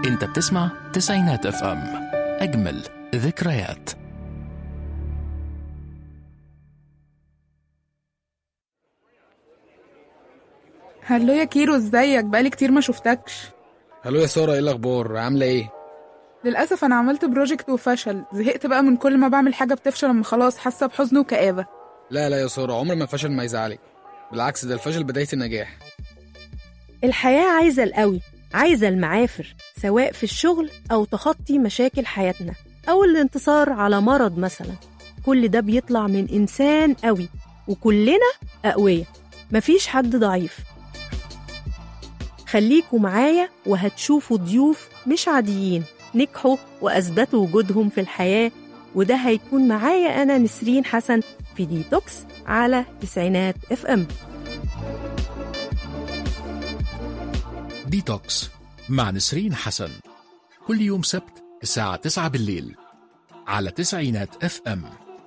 انت بتسمع تسعينات اف ام اجمل ذكريات هلو يا كيرو ازيك بقالي كتير ما شفتكش الو يا ساره ايه الاخبار عامله ايه للاسف انا عملت بروجكت وفشل زهقت بقى من كل ما بعمل حاجه بتفشل اما خلاص حاسه بحزن وكآبه لا لا يا ساره عمر ما الفشل ما يزعلك بالعكس ده الفشل بدايه النجاح الحياة عايزة القوي عايزة المعافر سواء في الشغل أو تخطي مشاكل حياتنا أو الانتصار على مرض مثلا كل ده بيطلع من إنسان قوي وكلنا أقوياء مفيش حد ضعيف خليكوا معايا وهتشوفوا ضيوف مش عاديين نجحوا وأثبتوا وجودهم في الحياة وده هيكون معايا أنا نسرين حسن في ديتوكس على تسعينات اف ام ديتوكس مع نسرين حسن كل يوم سبت الساعة 9 بالليل على تسعينات اف ام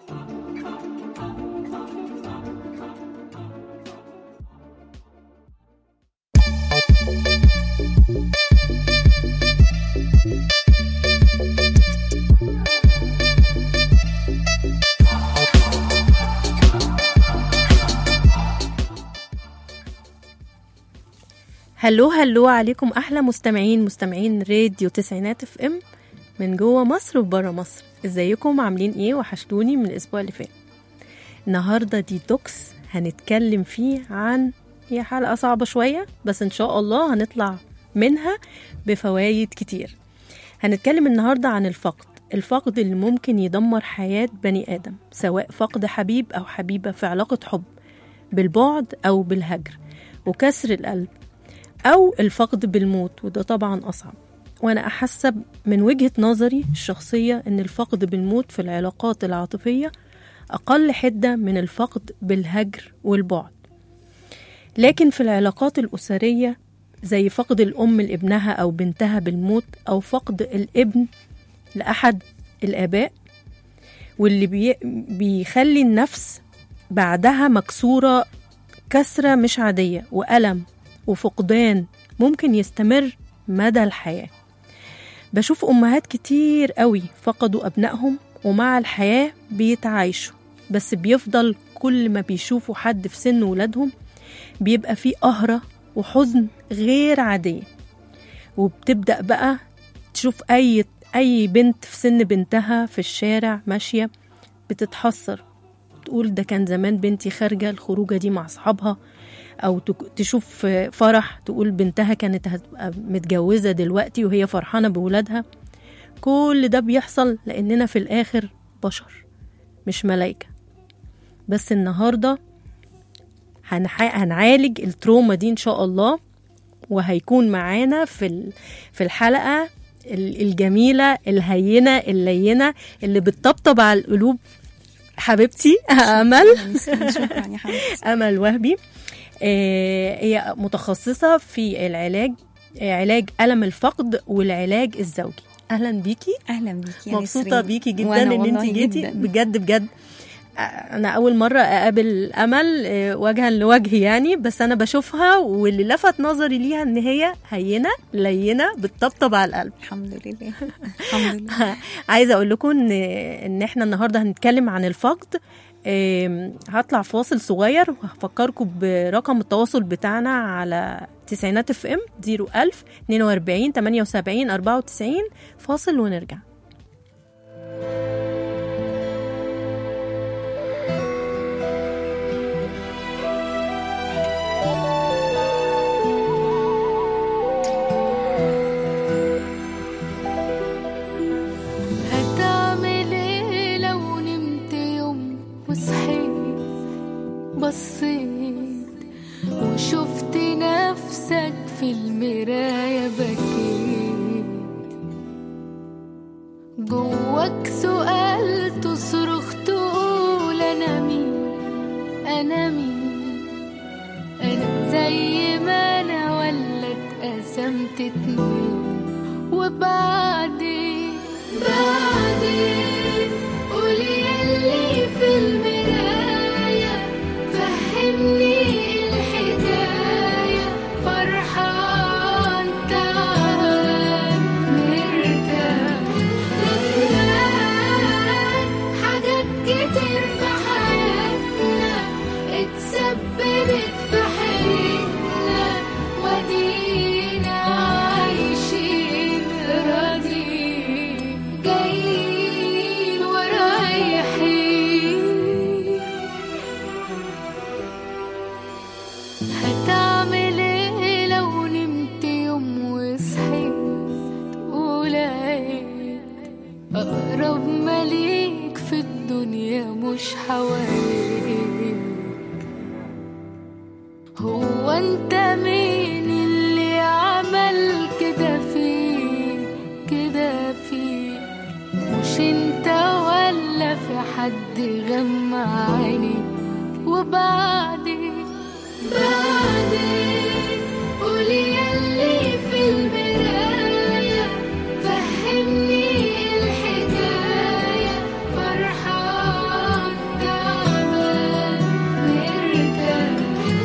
هلو هلو عليكم احلى مستمعين مستمعين راديو تسعينات اف ام من جوه مصر وبره مصر ازيكم عاملين ايه وحشتوني من الاسبوع اللي فات النهارده ديتوكس هنتكلم فيه عن هي حلقه صعبه شويه بس ان شاء الله هنطلع منها بفوايد كتير هنتكلم النهارده عن الفقد الفقد اللي ممكن يدمر حياه بني ادم سواء فقد حبيب او حبيبه في علاقه حب بالبعد او بالهجر وكسر القلب أو الفقد بالموت وده طبعا أصعب وأنا أحسب من وجهة نظري الشخصية إن الفقد بالموت في العلاقات العاطفية أقل حدة من الفقد بالهجر والبعد لكن في العلاقات الأسرية زي فقد الأم لابنها أو بنتها بالموت أو فقد الابن لأحد الآباء واللي بي بيخلي النفس بعدها مكسورة كسرة مش عادية وألم وفقدان ممكن يستمر مدى الحياة بشوف أمهات كتير قوي فقدوا أبنائهم ومع الحياة بيتعايشوا بس بيفضل كل ما بيشوفوا حد في سن ولادهم بيبقى فيه قهرة وحزن غير عادية وبتبدأ بقى تشوف أي أي بنت في سن بنتها في الشارع ماشية بتتحسر تقول ده كان زمان بنتي خارجة الخروجة دي مع أصحابها او تشوف فرح تقول بنتها كانت هتبقى متجوزة دلوقتي وهي فرحانة بولادها كل ده بيحصل لأننا في الآخر بشر مش ملايكة بس النهاردة هنعالج التروما دي إن شاء الله وهيكون معانا في في الحلقة الجميلة الهينة اللينة اللي بتطبطب على القلوب حبيبتي أمل أمل وهبي هي متخصصة في العلاج علاج ألم الفقد والعلاج الزوجي أهلا بيكي أهلا بيكي مبسوطة بيكي جدا إن أنت جيتي جدا. بجد بجد أنا أول مرة أقابل أمل وجها لوجه يعني بس أنا بشوفها واللي لفت نظري ليها إن هي هينة لينة بتطبطب على القلب الحمد لله الحمد لله عايزة أقول لكم إن إن إحنا النهاردة هنتكلم عن الفقد هطلع فاصل صغير وهفكركم برقم التواصل بتاعنا على تسعينات اف ام 01000 42 78 94 فاصل ونرجع بصيت وشفت نفسك في المراية بكيت جواك سؤال تصرخ تقول أنا مين أنا مين أنا زي ما أنا ولا اتقسمت اتنين وبعدين بعدين قولي يلي في المراية فهمني الحكاية فرحان تعال هتعمل ايه لو نمت يوم وصحيت ولقيت أقرب مليك في الدنيا مش حواليك هو انت مين اللي عمل كده فيك كده فيك مش انت ولا في حد غمى عينيك وبعدين بعدين قولي يلي في المراية فهمني الحكاية فرحان تعبان مرتاح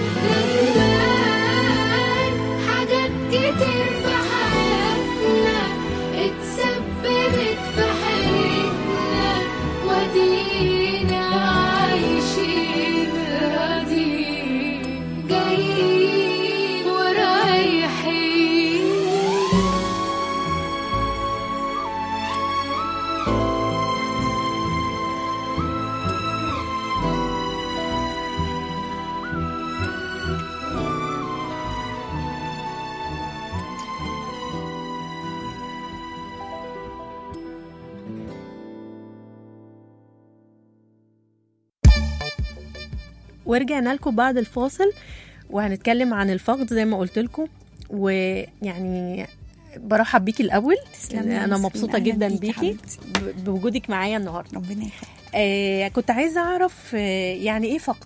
ندمان حاجات كتير في حياتنا اتسببت في حياتنا ودينا عايشين راضيين جايين ورايحين ورجعنا لكم بعد الفاصل وهنتكلم عن الفقد زي ما قلت لكم ويعني برحب بيكي الاول تسلمي يا انا ياسمين، مبسوطه أهلاً جدا بيكي بيكي حبيبتي. ب- بوجودك معايا النهارده ربنا يخليك آه كنت عايزه اعرف آه يعني ايه فقد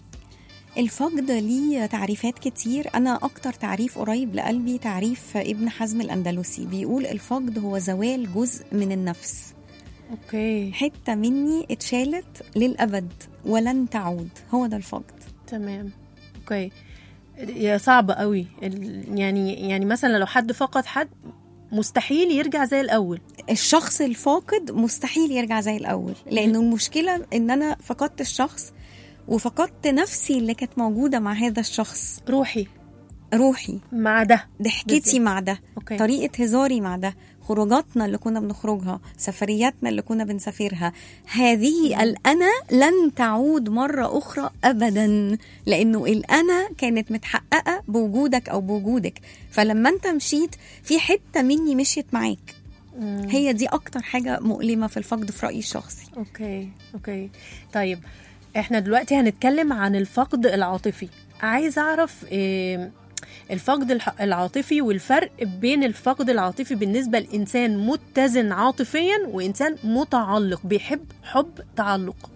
الفقد ليه تعريفات كتير أنا أكتر تعريف قريب لقلبي تعريف ابن حزم الأندلسي بيقول الفقد هو زوال جزء من النفس اوكي حتة مني اتشالت للأبد ولن تعود هو ده الفقد تمام اوكي يا صعب قوي ال- يعني يعني مثلا لو حد فقد حد مستحيل يرجع زي الاول الشخص الفاقد مستحيل يرجع زي الأول لأنه المشكلة إن أنا فقدت الشخص وفقدت نفسي اللي كانت موجودة مع هذا الشخص روحي روحي مع ده ضحكتي بالظبط. مع ده اوكي طريقة هزاري مع ده خروجاتنا اللي كنا بنخرجها سفرياتنا اللي كنا بنسافرها هذه الأنا لن تعود مرة أخرى أبدا لأنه الأنا كانت متحققة بوجودك أو بوجودك فلما أنت مشيت في حتة مني مشيت معاك مم. هي دي أكتر حاجة مؤلمة في الفقد في رأيي الشخصي اوكي اوكي طيب احنا دلوقتي هنتكلم عن الفقد العاطفي عايز اعرف إيه الفقد الح- العاطفي والفرق بين الفقد العاطفي بالنسبة لإنسان متزن عاطفيا وإنسان متعلق بيحب حب تعلق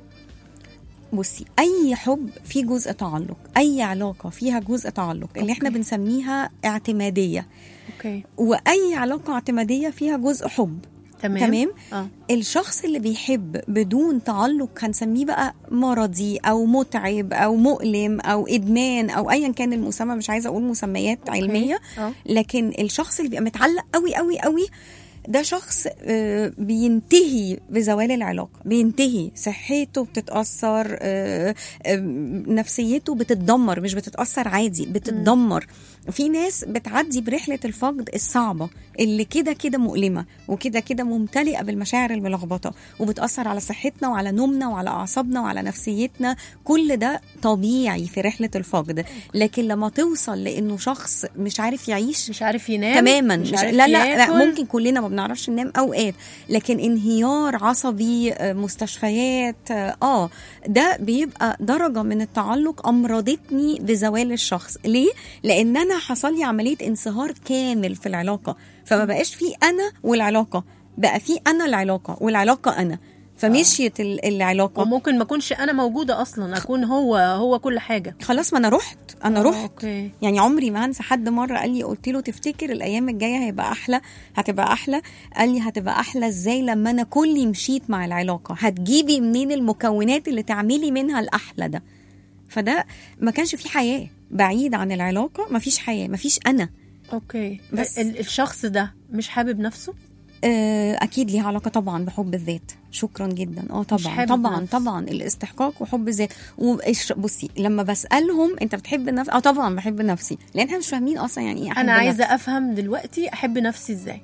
بصي اي حب فيه جزء تعلق اي علاقه فيها جزء تعلق اللي احنا أوكي. بنسميها اعتماديه اوكي واي علاقه اعتماديه فيها جزء حب تمام تمام اه الشخص اللي بيحب بدون تعلق هنسميه بقى مرضي او متعب او مؤلم او ادمان او ايا كان المسمى مش عايزه اقول مسميات علميه اه لكن الشخص اللي بيبقى متعلق قوي قوي قوي ده شخص آه، بينتهي بزوال العلاقة بينتهي صحته بتتأثر آه، آه، نفسيته بتتدمر مش بتتأثر عادي بتتدمر في ناس بتعدي برحلة الفقد الصعبة اللي كده كده مؤلمة وكده كده ممتلئة بالمشاعر الملخبطة وبتأثر على صحتنا وعلى نومنا وعلى أعصابنا وعلى نفسيتنا كل ده طبيعي في رحلة الفقد لكن لما توصل لأنه شخص مش عارف يعيش مش عارف ينام تماما مش مش عارف لا, لا لا ياكل. ممكن كلنا ما بنعرفش ننام اوقات لكن انهيار عصبي آه، مستشفيات اه آه، ده بيبقى درجه من التعلق امرضتني بزوال الشخص ليه لان انا حصل لي عمليه انصهار كامل في العلاقه فما بقاش في انا والعلاقه بقى في انا العلاقه والعلاقه انا فمشيت ال- العلاقه وممكن ما اكونش انا موجوده اصلا اكون هو هو كل حاجه خلاص ما انا رحت انا آه، رحت اوكي يعني عمري ما هنسى حد مره قال لي قلت له تفتكر الايام الجايه هيبقى احلى هتبقى احلى قال لي هتبقى احلى ازاي لما انا كلي مشيت مع العلاقه هتجيبي منين المكونات اللي تعملي منها الاحلى ده فده ما كانش في حياه بعيد عن العلاقه ما فيش حياه ما فيش انا اوكي بس- بس ال- الشخص ده مش حابب نفسه آه، اكيد ليها علاقه طبعا بحب الذات شكرا جدا اه طبعا حابب طبعا نفس. طبعا الاستحقاق وحب الذات وإيش- بصي لما بسالهم انت بتحب نفسك اه طبعا بحب نفسي لان احنا مش فاهمين اصلا يعني ايه أحب انا عايزه نفسي. افهم دلوقتي احب نفسي ازاي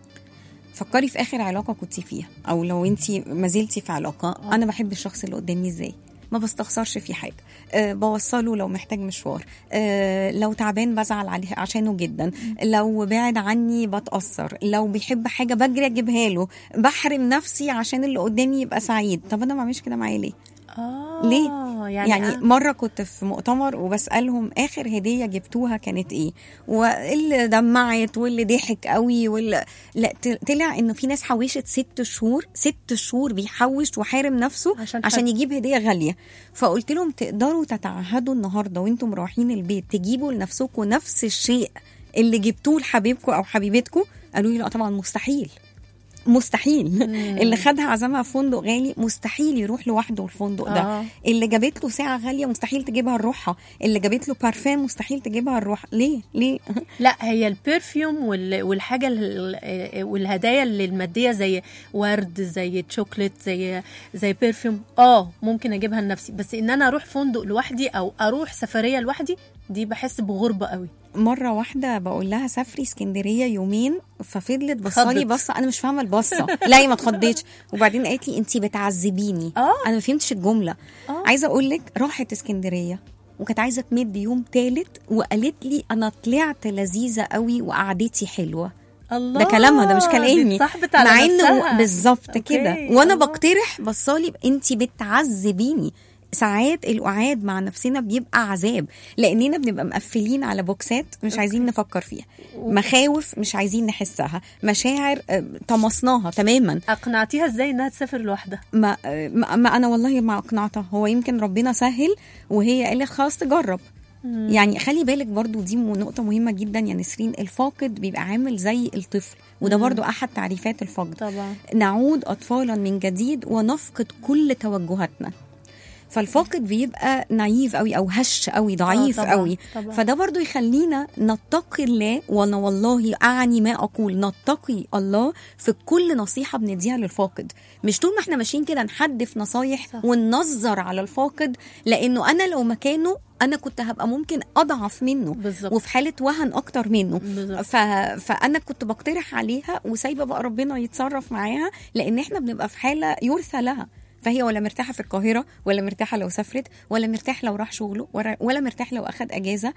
فكري في اخر علاقه كنتي فيها او لو انت ما زلتي في علاقه آه. انا بحب الشخص اللي قدامي ازاي ما بستخسرش فيه حاجه أه بوصله لو محتاج مشوار أه لو تعبان بزعل عليه عشانه جدا لو بعد عني بتاثر لو بيحب حاجه بجري اجيبها له بحرم نفسي عشان اللي قدامي يبقى سعيد طب انا ما بعملش كده معايا ليه اه ليه؟ يعني, يعني, يعني مره كنت في مؤتمر وبسالهم اخر هديه جبتوها كانت ايه واللي دمعت واللي ضحك قوي واللي لا ت- طلع انه في ناس حوشت ست شهور ست شهور بيحوش وحارم نفسه عشان عشان, حد. عشان يجيب هديه غاليه فقلت لهم تقدروا تتعهدوا النهارده وانتم رايحين البيت تجيبوا لنفسكم نفس الشيء اللي جبتوه لحبيبكم او حبيبتكم قالوا لي لا طبعا مستحيل مستحيل اللي خدها عزمها في فندق غالي مستحيل يروح لوحده الفندق ده آه. اللي جابت له ساعه غاليه مستحيل تجيبها لروحها اللي جابت له بارفان مستحيل تجيبها لروح ليه ليه لا هي البرفيوم وال- والحاجه ال- والهدايا اللي الماديه زي ورد زي تشوكلت زي زي برفيوم اه ممكن اجيبها لنفسي بس ان انا اروح فندق لوحدي او اروح سفريه لوحدي دي بحس بغربه قوي مره واحده بقول لها سافري اسكندريه يومين ففضلت بصالي اتخضت. بصه انا مش فاهمه البصه لا هي ما اتخضتش وبعدين قالت لي انت بتعذبيني آه. انا ما فهمتش الجمله آه. عايزه اقول لك راحت اسكندريه وكانت عايزه تمد يوم تالت وقالت لي انا طلعت لذيذه قوي وقعدتي حلوه الله ده كلامها ده مش كلامي صاحبت على مع انه نفسها. بالظبط أوكي، كده وانا الله. بقترح بصالي انت بتعذبيني ساعات القعاد مع نفسنا بيبقى عذاب لاننا بنبقى مقفلين على بوكسات مش عايزين نفكر فيها مخاوف مش عايزين نحسها مشاعر آه، طمسناها تماما اقنعتيها ازاي انها تسافر لوحدها ما, آه، ما, ما انا والله ما اقنعتها هو يمكن ربنا سهل وهي قالت خلاص تجرب يعني خلي بالك برضو دي م- نقطة مهمة جدا يا نسرين الفاقد بيبقى عامل زي الطفل وده برضو أحد تعريفات الفقد طبعا نعود أطفالا من جديد ونفقد كل توجهاتنا فالفاقد بيبقى نايف قوي او هش قوي ضعيف طبعاً، قوي طبعاً. فده برضو يخلينا نتقي الله وانا والله اعني ما اقول نتقي الله في كل نصيحه بنديها للفاقد مش طول ما احنا ماشيين كده نحدف نصايح صح. وننظر على الفاقد لانه انا لو مكانه انا كنت هبقى ممكن اضعف منه بالظبط. وفي حاله وهن اكتر منه بالظبط. ف... فانا كنت بقترح عليها وسايبه بقى ربنا يتصرف معاها لان احنا بنبقى في حاله يرثى لها فهي ولا مرتاحه في القاهره ولا مرتاحه لو سافرت ولا مرتاح لو راح شغله ولا- ولا مرتاح لو اخد اجازه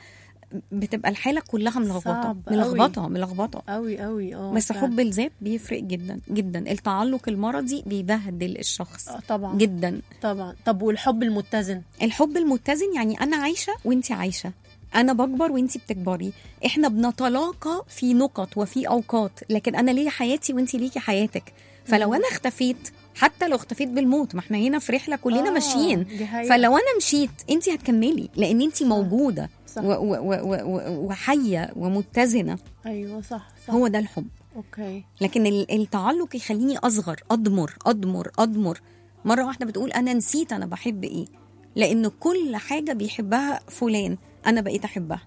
بتبقى الحاله كلها ملخبطه صعب أوي. ملخبطه ملخبطه قوي قوي اه بس فعلا. حب الذات بيفرق جدا جدا التعلق المرضي بيبهدل الشخص آه، طبعا جدا طبعا طب والحب المتزن الحب المتزن يعني انا عايشه وانت عايشه انا بكبر وانت بتكبري احنا بنتلاقى في نقط وفي اوقات لكن انا ليا حياتي وانت ليكي حياتك فلو انا اختفيت حتى لو اختفيت بالموت ما احنا هنا في رحله كلنا آه، ماشيين دي حقيقة. فلو انا مشيت انت هتكملي لان انت موجوده صح. و- و- و- و- و- وحيه ومتزنه ايوه صح صح هو ده الحب اوكي لكن ال- التعلق يخليني اصغر اضمر اضمر اضمر مره واحده بتقول انا نسيت انا بحب ايه لان كل حاجه بيحبها فلان انا بقيت احبها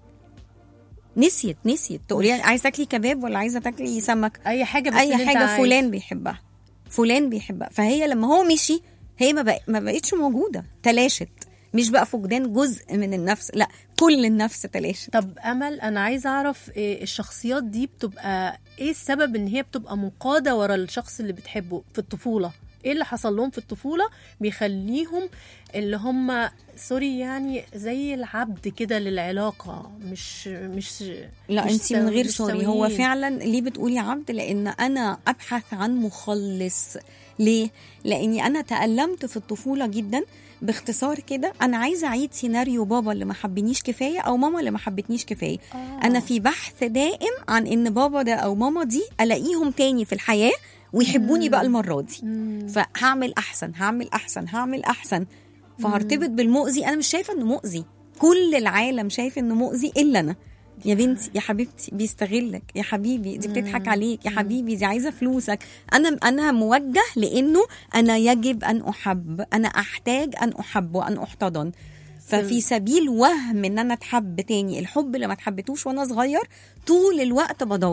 نسيت نسيت تقولي عايز تاكلي كباب ولا عايزه تاكلي سمك اي حاجه بس اي اللي انت حاجه عايز. فلان بيحبها فلان بيحبها فهي لما هو مشي هي ما, بق... ما بقتش موجوده تلاشت مش بقى فقدان جزء من النفس لا كل النفس تلاشت طب امل انا عايزه اعرف إيه الشخصيات دي بتبقى ايه السبب ان هي بتبقى منقاده ورا الشخص اللي بتحبه في الطفوله ايه اللي حصل لهم في الطفوله بيخليهم اللي هم سوري يعني زي العبد كده للعلاقه مش مش لا مش انت من سو- غير مش سوري هو سويين. فعلا ليه بتقولي عبد لان انا ابحث عن مخلص ليه لاني انا تالمت في الطفوله جدا باختصار كده انا عايزه اعيد سيناريو بابا اللي ما حبنيش كفايه او ماما اللي ما حبتنيش كفايه آه. انا في بحث دائم عن ان بابا ده او ماما دي الاقيهم تاني في الحياه ويحبوني بقى المره دي مم. فهعمل احسن هعمل احسن هعمل احسن فهرتبط بالمؤذي انا مش شايفه انه مؤذي كل العالم شايف انه مؤذي الا انا يا بنتي يا حبيبتي بيستغلك يا حبيبي دي بتضحك عليك يا حبيبي دي عايزه فلوسك انا انا موجه لانه انا يجب ان احب انا احتاج ان احب وان احتضن ففي سبيل وهم ان انا اتحب تاني الحب اللي ما اتحبتوش وانا صغير طول الوقت بدور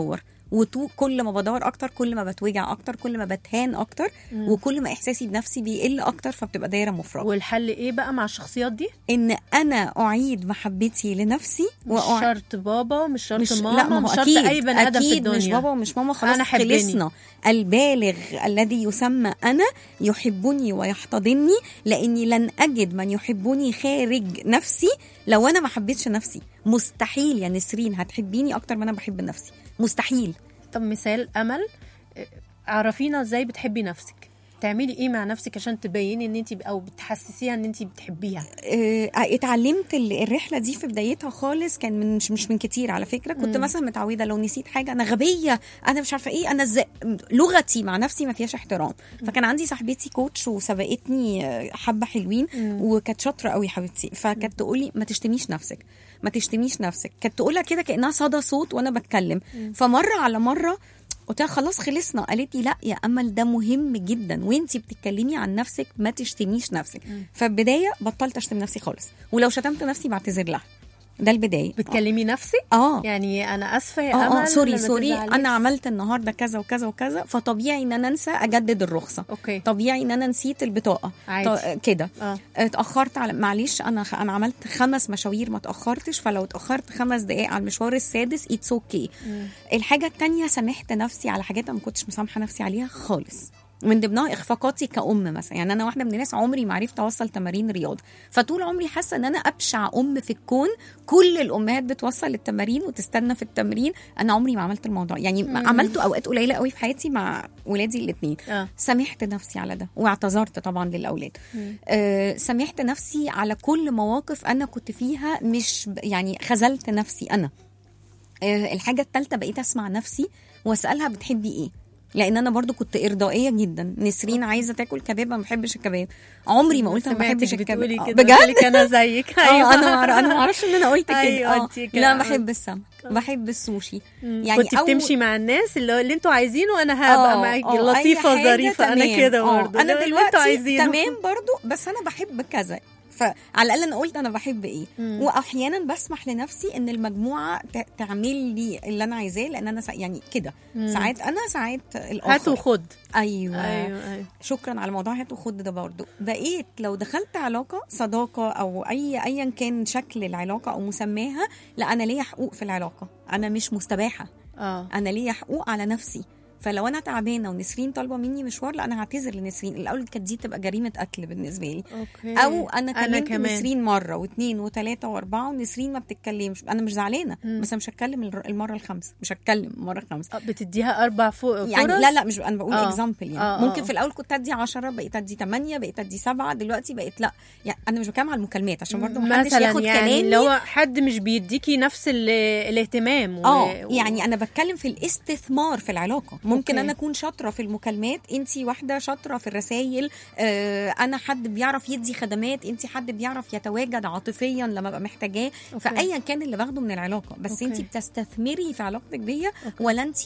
وكل ما بدور اكتر كل ما بتوجع اكتر كل ما بتهان اكتر وكل ما احساسي بنفسي بيقل اكتر فبتبقى دايره مفرغه والحل ايه بقى مع الشخصيات دي ان انا اعيد محبتي لنفسي مش وأع- شرط بابا مش شرط مش ماما لا ما هو مش شرط أكيد اي بني ادم في أكيد الدنيا مش بابا ومش ماما خلاص أنا حبني. خلصنا البالغ الذي يسمى أنا يحبني ويحتضني لأني لن أجد من يحبني خارج نفسي لو أنا ما حبيتش نفسي مستحيل يا نسرين هتحبيني أكتر ما أنا بحب نفسي مستحيل طب مثال امل آه، عرفينا ازاي بتحبي نفسك تعملي ايه مع نفسك عشان تبيني ان انت او بتحسسيها ان انت بتحبيها آه، اتعلمت ال- الرحله دي في بدايتها خالص كان من مش, مش من كتير على فكره كنت مم. مثلا متعوده لو نسيت حاجه انا غبيه انا مش عارفه ايه انا ازاي لغتي مع نفسي ما فيهاش احترام فكان عندي صاحبتي كوتش وسبقتني آه، حبه حلوين وكانت شاطره قوي حبيبتي فكانت تقولي ما تشتميش نفسك ما تشتميش نفسك كانت تقولها كده كانها صدى صوت وانا بتكلم فمره على مره قلت لها خلاص خلصنا قالت لي لا يا امل ده مهم جدا وانتي بتتكلمي عن نفسك ما تشتميش نفسك فالبدايه بطلت اشتم نفسي خالص ولو شتمت نفسي بعتذر لها ده البدايه بتكلمي نفسك اه يعني انا اسفه يا اه امل اه سوري ما سوري تزعليش. انا عملت النهارده كذا وكذا وكذا فطبيعي ان انا انسى اجدد الرخصه اوكي طبيعي ان انا نسيت البطاقه عادي. ط- كده اه اتاخرت على معلش انا خ- انا عملت خمس مشاوير ما اتاخرتش فلو اتاخرت خمس دقائق على المشوار السادس اتس اوكي الحاجه التانية سامحت نفسي على حاجات انا ما كنتش مسامحه نفسي عليها خالص من ضمنها اخفاقاتي كأم مثلا يعني انا واحده من الناس عمري ما عرفت اوصل تمارين رياضه فطول عمري حاسه ان انا ابشع ام في الكون كل الامهات بتوصل التمارين وتستنى في التمرين انا عمري ما عملت الموضوع يعني مم. عملته اوقات قليله قوي في حياتي مع ولادي الاثنين اه سامحت نفسي على ده واعتذرت طبعا للاولاد مم. آه سامحت نفسي على كل مواقف انا كنت فيها مش ب- يعني خذلت نفسي انا آه الحاجه الثالثه بقيت اسمع نفسي واسالها بتحبي ايه لان انا برضو كنت ارضائيه جدا نسرين عايزه تاكل كباب أنا ما بحبش الكباب عمري ما قلت انا ما سمعتك بحبش الكباب بتقولي آه، كده بجد قلت لك انا زيك ايوه انا ما أعرف- انا ما اعرفش ان انا قلت كده أيوة، آه. أنت كده. لا بحب السمك بحب السوشي يعني يعني كنت أول- بتمشي مع الناس اللي, اللي انتوا عايزينه وانا هبقى آه، معاكي آه، أي لطيفه حاجة ظريفه انا تمام. كده آه، برضه انا اللي انتوا دلوقتي عايزينه. تمام برضو بس انا بحب كذا فعلى الاقل انا قلت انا بحب ايه مم. واحيانا بسمح لنفسي ان المجموعه ت- تعمل لي اللي انا عايزاه لان انا سا... يعني كده مم. ساعات انا ساعات الاخر هات وخد ايوه, ايوه ايوه شكرا على موضوع هات وخد ده برضو بقيت لو دخلت علاقه صداقه او اي ايا كان شكل العلاقه او مسماها لا انا ليا حقوق في العلاقه انا مش مستباحه اه انا ليا حقوق على نفسي فلو انا تعبانه ونسرين طالبه مني مشوار لا انا هعتذر لنسرين الاول كانت دي تبقى جريمه قتل بالنسبه لي اوكي او انا أنا كلمت كمان. نسرين مره واثنين وثلاثه واربعه ونسرين ما بتتكلمش انا مش زعلانه مم. بس انا مش هتكلم الر- المره الخامسه مش هتكلم المره الخامسه آه، بتديها اربع فوق يعني فرص؟ لا لا مش انا بقول آه. اكزامبل يعني آه، آه، ممكن آه. في الاول كنت ادي 10 بقيت ادي 8 بقيت ادي 7 دلوقتي بقيت لا يعني انا مش بتكلم على المكالمات عشان برضه محدش مثلا ياخد يعني كلامي اللي هو حد مش بيديكي نفس ال- الاهتمام و- اه و- يعني انا بتكلم في الاستثمار في العلاقه ممكن أوكي. أوكي. انا اكون شاطره في المكالمات انت واحده شاطره في الرسائل آه انا حد بيعرف يدي خدمات انت حد بيعرف يتواجد عاطفيا لما ابقى محتاجاه أوكي. فايا كان اللي باخده من العلاقه بس أوكي. انت بتستثمري في علاقتك بيا أوكي. ولا انت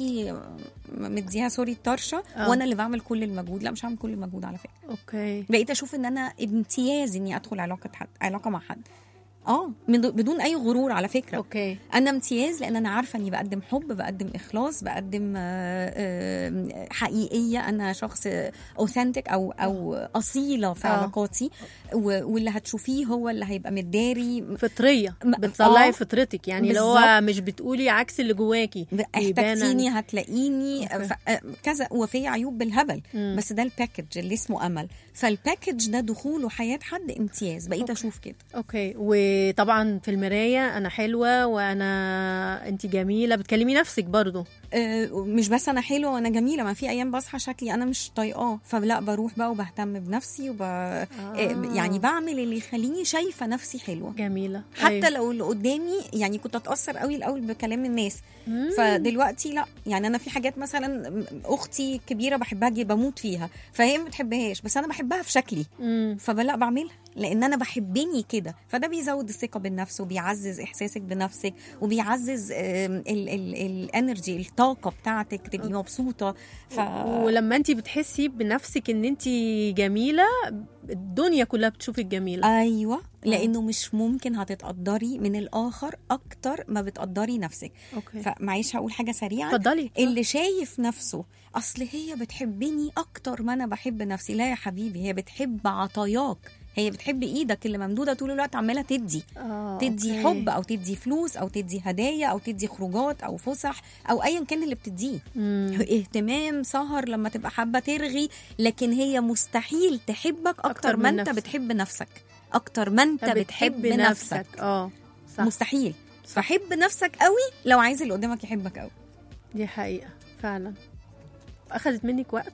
مديها سوري الطرشه آه. وانا اللي بعمل كل المجهود لا مش هعمل كل المجهود على فكره اوكي بقيت اشوف ان انا امتياز اني ادخل علاقه حد علاقه مع حد اه من دو- بدون اي غرور على فكره اوكي انا امتياز لان انا عارفه اني بقدم حب بقدم اخلاص بقدم آه، آه، حقيقيه انا شخص اوثنتك او او اصيله في آه. علاقاتي و- واللي هتشوفيه هو اللي هيبقى متداري فطريه م- بتطلعي آه. فطرتك يعني اللي هو بالظبط. مش بتقولي عكس اللي جواكي بيبان احتجتيني عن- هتلاقيني أوكي. ف- آه، كذا وفي عيوب بالهبل مم. بس ده الباكج اللي اسمه امل فالباكج ده دخوله حياه حد امتياز بقيت اشوف كده اوكي وطبعا في المرايه انا حلوه وانا انت جميله بتكلمي نفسك برضو آه، مش بس انا حلوه وانا جميله ما في ايام بصحى شكلي انا مش طايقاه فلا بروح بقى وبهتم بنفسي وب... آه. يعني بعمل اللي يخليني شايفه نفسي حلوه جميله حتى أيوة. لو اللي قدامي يعني كنت اتاثر قوي الاول بكلام الناس مم. فدلوقتي لا يعني انا في حاجات مثلا اختي كبيره بحبها جدا بموت فيها فهي ما بتحبهاش بس انا بحبها في شكلي مم. فلا بعملها لان انا بحبني كده فده بيزود الثقه بالنفس وبيعزز احساسك بنفسك وبيعزز الانرجي الطاقه بتاعتك تبقي مبسوطه ف... ولما انت بتحسي بنفسك ان انت جميله الدنيا كلها بتشوفك جميله ايوه لانه مش ممكن هتتقدري من الاخر اكتر ما بتقدري نفسك اوكي فمعيش هقول حاجه سريعه اتفضلي اللي شايف نفسه اصل هي بتحبني اكتر ما انا بحب نفسي لا يا حبيبي هي بتحب عطاياك هي بتحب ايدك اللي ممدوده طول الوقت عماله تدي آه، تدي أوكي. حب او تدي فلوس او تدي هدايا او تدي خروجات او فسح او ايا كان اللي بتديه مم. اهتمام سهر لما تبقى حابه ترغي لكن هي مستحيل تحبك اكتر, أكتر ما من انت نفسك. بتحب نفسك اكتر ما انت بتحب نفسك اه صح مستحيل فحب نفسك قوي لو عايز اللي قدامك يحبك قوي دي حقيقه فعلا اخذت منك وقت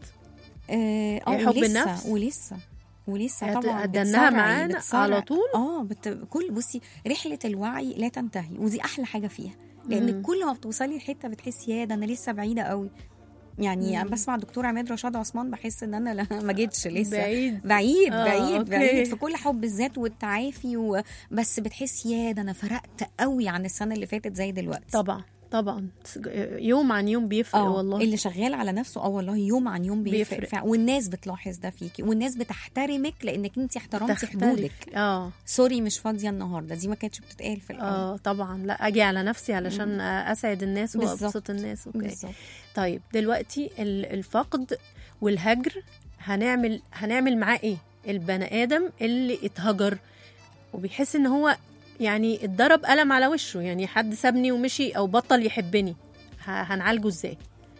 اه هي آه، حب ولسه النفس؟ ولسه ولسه هت- طبعا هتدنها بتسرعي- معانا بتسرعي. على طول؟ اه بت... كل بصي رحله الوعي لا تنتهي ودي احلى حاجه فيها لان مم. كل ما بتوصلي لحته بتحسي يا ده انا لسه بعيده قوي يعني انا بسمع الدكتور عماد رشاد عثمان بحس ان انا لا ما جيتش لسه بعيد بعيد آه، بعيد أوكي. بعيد في كل حب الذات والتعافي و... بس بتحس يا ده انا فرقت قوي عن السنه اللي فاتت زي دلوقتي طبعا طبعا يوم عن يوم بيفرق اه والله اللي شغال على نفسه اه والله يوم عن يوم بيفرق, بيفرق. بيفرق. والناس بتلاحظ ده فيكي والناس بتحترمك لانك انت احترمتي تختلف. حدودك اه سوري مش فاضيه النهارده دي ما كانتش بتتقال في الاول اه طبعا لا اجي على نفسي علشان اسعد الناس بالظبط. وابسط الناس اوكي بالظبط طيب دلوقتي ال- الفقد والهجر هنعمل هنعمل معاه ايه البني ادم اللي اتهجر وبيحس ان هو يعني اتضرب قلم على وشه يعني حد سابني ومشي او بطل يحبني ه- هنعالجه ازاي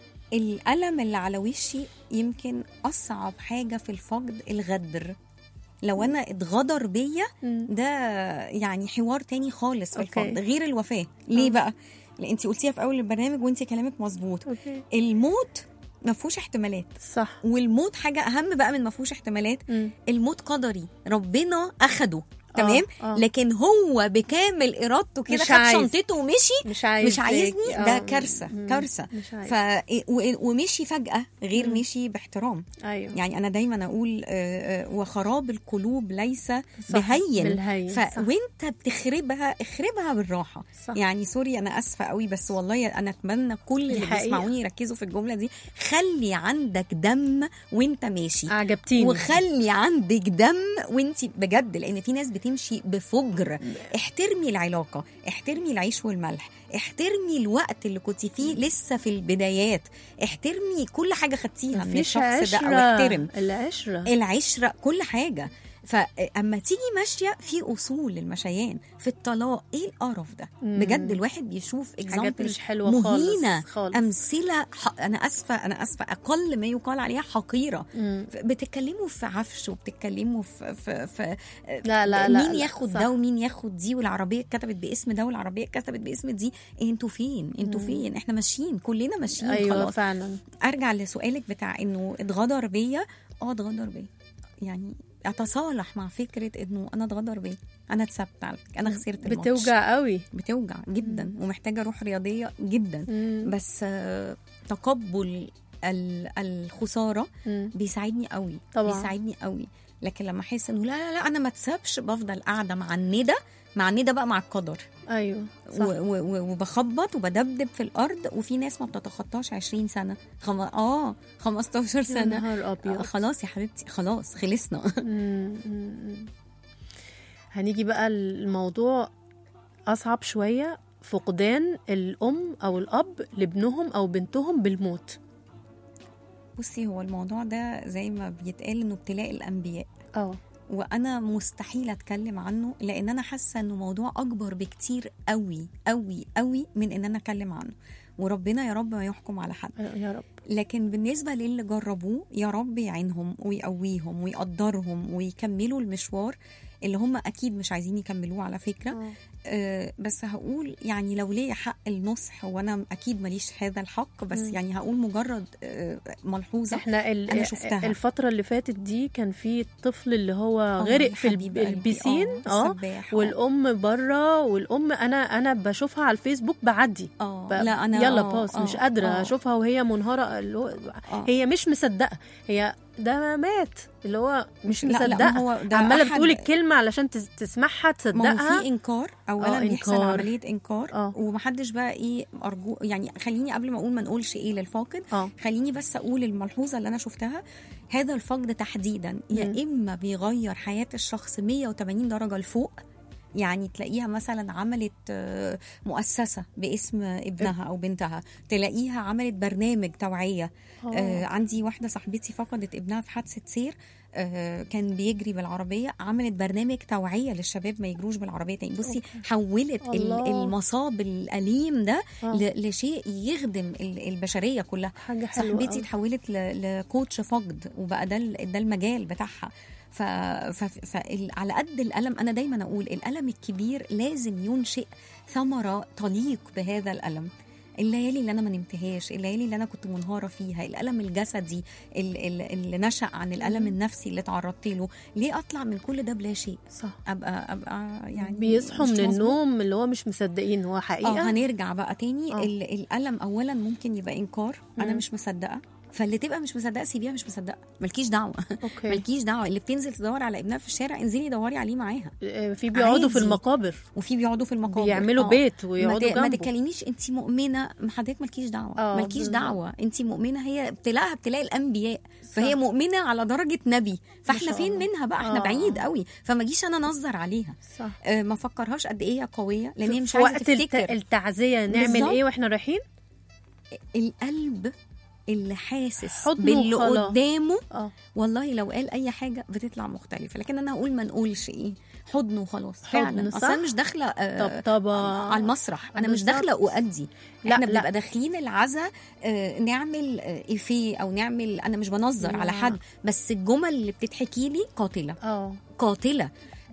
الألم اللي على وشي يمكن أصعب حاجة في الفقد الغدر لو أنا اتغدر بيا ده يعني حوار تاني خالص في أوكي. الفقد غير الوفاة ليه بقى؟ لأن أنت قلتيها في أول البرنامج وأنت كلامك مظبوط اوكي الموت ما فيهوش احتمالات صح والموت حاجة أهم بقى من ما فيهوش احتمالات مم. الموت قدري ربنا أخده تمام آه. لكن هو بكامل ارادته كده مش خد عايز. شنطته ومشي مش عايز مش عايزني ده آه. كارثه مم. كارثه مش عايز ف و- ومشي فجاه غير مم. مشي باحترام ايوه يعني انا دايما اقول آه، آه، وخراب القلوب ليس صح. بهين بالهين ف... صح. وانت بتخربها اخربها بالراحه صح. يعني سوري انا اسفه قوي بس والله انا اتمنى كل دي اللي حقيقة. بيسمعوني يركزوا في الجمله دي خلي عندك دم وانت ماشي عجبتيني وخلي عندك دم وانت بجد لان في ناس بتمشي بفجر احترمي العلاقه احترمي العيش والملح احترمي الوقت اللي كنت فيه لسه في البدايات احترمي كل حاجه خدتيها من مفيش الشخص ده او عشرة. احترم العشرة العشره كل حاجه فاما تيجي ماشيه في اصول للمشيان في الطلاق ايه القرف ده مم. بجد الواحد بيشوف حاجات examples مش حلوة مهينه خالص خالص امثله ح... انا اسفه انا اسفه اقل ما يقال عليها حقيره مم. بتتكلموا في عفش وبتتكلموا في في, في لا لا لا مين لا، ياخد صح. ده ومين ياخد دي والعربيه اتكتبت باسم ده والعربيه اتكتبت باسم دي انتوا فين انتوا مم. فين احنا ماشيين كلنا ماشيين ايوه خلاص فعلا ارجع لسؤالك بتاع انه اتغدر بيا اه اتغدر بيا يعني اتصالح مع فكره انه انا اتغدر بيا انا اتسبت على فكرة، انا خسرت الماتش. بتوجع قوي بتوجع جدا ومحتاجه روح رياضيه جدا مم. بس آه، تقبل ال- الخساره مم. بيساعدني قوي طبعا. بيساعدني قوي لكن لما احس انه لا لا لا انا ما اتسابش بفضل قاعده مع الندى مع الندى بقى مع القدر ايوه و- صح و- و- وبخبط وبدبدب في الارض وفي ناس ما بتتخطاش 20 سنه خم... اه 15 يا سنه نهار آه ابيض خلاص يا حبيبتي خلاص خلصنا مم، مم، مم. هنيجي بقى الموضوع اصعب شويه فقدان الام او الاب لابنهم او بنتهم بالموت بصي هو الموضوع ده زي ما بيتقال انه ابتلاء الانبياء اه وانا مستحيل اتكلم عنه لان انا حاسه انه موضوع اكبر بكتير قوي قوي قوي من ان انا اتكلم عنه وربنا يا رب ما يحكم على حد يا رب لكن بالنسبه للي جربوه يا رب يعينهم ويقويهم ويقدرهم ويكملوا المشوار اللي هم اكيد مش عايزين يكملوه على فكره آه، بس هقول يعني لو ليا حق النصح وانا اكيد ماليش هذا الحق بس مم. يعني هقول مجرد آه، ملحوظه احنا ال- أنا شفتها. الفتره اللي فاتت دي كان في الطفل اللي هو آه، غرق يا في الب- حبيب قلبي، البيسين اه اه السباح، آه. والام بره والام انا انا بشوفها على الفيسبوك بعدي اه ب- لا انا يلا آه، باص آه، مش قادره آه، اشوفها وهي منهاره اللي هو آه. هي مش مصدقه هي ده مات اللي هو مش لا، لا، ما مصدقه هو ده عماله أحد- بتقول الكلمه علشان تس- تسمعها ما هو تصدقها في انكار اولا آه، بيحصل إنكار. عمليه انكار آه. ومحدش بقى ايه ارجو يعني خليني قبل ما اقول ما نقولش ايه للفاقد اه خليني بس اقول الملحوظه اللي انا شفتها هذا الفقد تحديدا يا مم. اما بيغير حياه الشخص 180 درجه لفوق يعني تلاقيها مثلا عملت آه، مؤسسه باسم ابنها او بنتها تلاقيها عملت برنامج توعيه آه عندي واحده صاحبتي فقدت ابنها في حادثه سير آه كان بيجري بالعربيه عملت برنامج توعيه للشباب ما يجروش بالعربيه تاني بصي حولت ال- الله. المصاب الاليم ده آه. ل- لشيء يخدم ال- البشريه كلها حاجه حلوه صاحبتي أوي. اتحولت ل- لكوتش فقد وبقى ده ال- ده المجال بتاعها ف... ف... ف... على قد الالم انا دايما اقول الالم الكبير لازم ينشئ ثمره تليق بهذا الالم الليالي اللي انا ما نمتهاش الليالي اللي انا كنت منهاره فيها الالم الجسدي ال- ال- اللي نشا عن الالم النفسي اللي تعرضت له ليه اطلع من كل ده بلا شيء صح ابقى ابقى يعني بيصحوا مش من مظبوط. النوم اللي هو مش مصدقين هو اه حقيقه هنرجع بقى تاني آه. ال- الالم اولا ممكن يبقى انكار انا مم. مش مصدقه فاللي تبقى مش مصدقه سيبيها مش مصدقه مالكيش دعوه اوكي مالكيش دعوه اللي بتنزل تدور على ابنها في الشارع انزلي دوري عليه معاها آه، في بيقعدوا في عادي. المقابر وفي بيقعدوا في المقابر بيعملوا آه. بيت ما ويقعدوا ت- ما جنبه تتكلميش انت مؤمنه ما حضرتك مالكيش دعوه آه، مالكيش بالظبط. دعوه انت مؤمنه هي ابتلاءها ابتلاء الانبياء فهي صح. مؤمنه على درجه نبي فاحنا شاء فين الله. منها بقى احنا آه. بعيد قوي فما جيش انا انظر عليها صح آه ما فكرهاش قد ايه هي قويه لان هي مش في عايزه وقت الت- تفتكر التعزيه نعمل بالظبط. ايه واحنا رايحين القلب اللي حاسس حضنه باللي وخلاص. قدامه اه والله لو قال اي حاجه بتطلع مختلفه لكن انا هقول ما نقولش ايه حضن وخلاص حضن، فعلا صح؟ اصلا مش داخله آه طبطبه على المسرح انا مش بالظبط. داخله اؤدي لا، احنا لا. بنبقى داخلين العزا آه نعمل آه افيه او نعمل انا مش بنظر على لا. حد بس الجمل اللي بتتحكي لي قاتله اه قاتله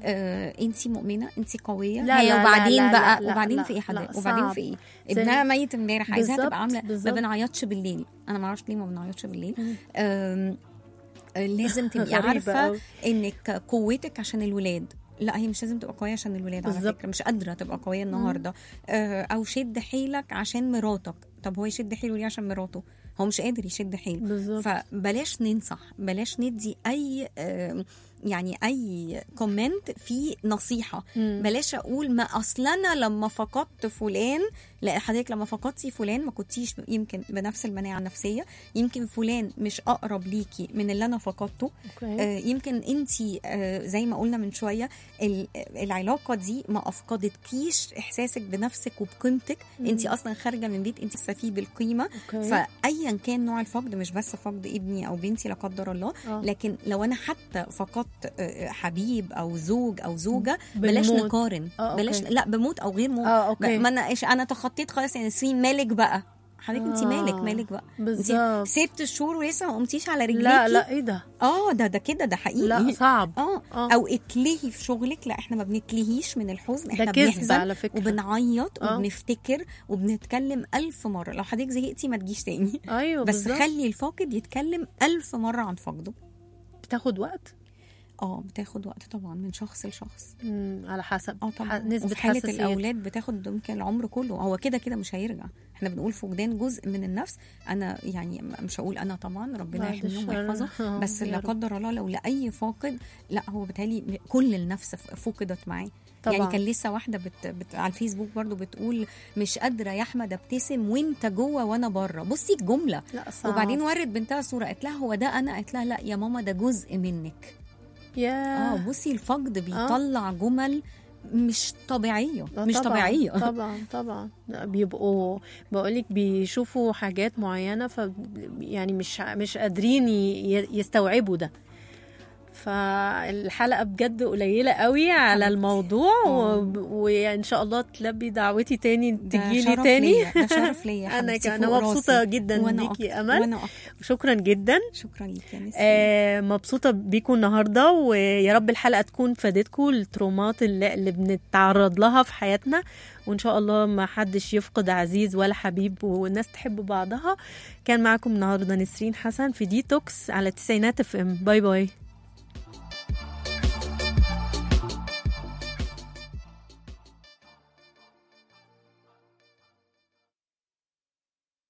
آه انت مؤمنه انت قويه لا، هي لا، لا، وبعدين لا، بقى لا، لا، وبعدين لا، في ايه لا، حضرتك وبعدين صعب. في ايه زي- ابنها ميت امبارح عايزاها بالظبط، تبقى عامله ما بالظبط. بنعيطش بالليل انا ما اعرفش ليه ما بنعيطش بالليل مم. آم، آه، لازم تبقي غريبة عارفه أوي. انك قوتك عشان الولاد لا هي مش لازم تبقى قويه عشان الولاد على بالظبط. فكره مش قادره تبقى قويه النهارده آه، او شد حيلك عشان مراتك طب هو يشد حيله ليه عشان مراته هو مش قادر يشد حيله بالظبط فبلاش ننصح بلاش ندي اي آم، يعني اي كومنت فيه نصيحه مم. بلاش اقول ما اصل انا لما فقدت فلان لا حضرتك لما فقدتي فلان ما كنتيش يمكن بنفس المناعه النفسيه يمكن فلان مش اقرب ليكي من اللي انا فقدته اوكي آه، يمكن انت زي ما قلنا من شويه ال- العلاقه دي ما افقدتكيش احساسك بنفسك وبقيمتك انت مم. اصلا خارجه من بيت انت لسه فيه بالقيمه اوكي فايا كان نوع الفقد مش بس فقد ابني او بنتي لا قدر الله آه. لكن لو انا حتى فقدت آه، حبيب او زوج او زوجه بلاش بالموت. نقارن آه، بلاش أوكي. لا بموت او غير موت اه اوكي ما انا إيش انا تخطيت خلاص يعني نسرين مالك بقى حضرتك انت آه. مالك مالك بقى بالظبط ست شهور ولسه ما قمتيش على رجليكي لا لا ايه ده اه ده ده كده ده حقيقي لا صعب اه آه. او اتلهي في شغلك لا احنا ما بنتلهيش من الحزن احنا ده كذب بنحزن على فكره وبنعيط آه. وبنفتكر وبنتكلم ألف مرة لو حضرتك زهقتي ما تجيش تاني ايوه بس بالظبط. خلي الفاقد يتكلم ألف مرة عن فقده بتاخد وقت اه بتاخد وقت طبعا من شخص لشخص مم. على حسب اه ح- طبعا نسبه وفي حالة حساسيه الأولاد بتاخد ممكن العمر كله هو كده كده مش هيرجع احنا بنقول فقدان جزء من النفس انا يعني مش هقول انا طبعا ربنا بعد يحميهم الشر. ويحفظه آه، بس يا لا رب. قدر الله لو لاي فاقد لا هو بالتالي كل النفس فقدت معاه طبعا يعني كان لسه واحده بت... بت... على الفيسبوك برضو بتقول مش قادره يا احمد ابتسم وانت جوه وانا بره بصي الجمله لا صعب وبعدين ورت بنتها صوره قالت لها هو ده انا قالت لها لا يا ماما ده جزء منك اه يا بصي الفقد بيطلع جمل مش طبيعيه آه مش طبعاً، طبيعيه طبعا طبعا لا، بيبقوا بقولك بيشوفوا حاجات معينه ف يعني مش مش قادرين ي- يستوعبوا ده فالحلقه بجد قليله قوي على حبيبتي. الموضوع آه. و- وان شاء الله تلبي دعوتي تاني ده تجيلي شرف تاني ليا، ده شرف ليا انا حبيبتي، كمان فوق مبسوطه راسي. جدا وانا بيكي أكتر، امل وانا أكتر. شكرا جدا شكرا ليك يا نسمة آه مبسوطة بيكم النهاردة ويا رب الحلقة تكون فادتكم الترومات اللي, اللي بنتعرض لها في حياتنا وإن شاء الله ما حدش يفقد عزيز ولا حبيب والناس تحب بعضها كان معكم النهاردة نسرين حسن في ديتوكس على تسعينات اف ام باي باي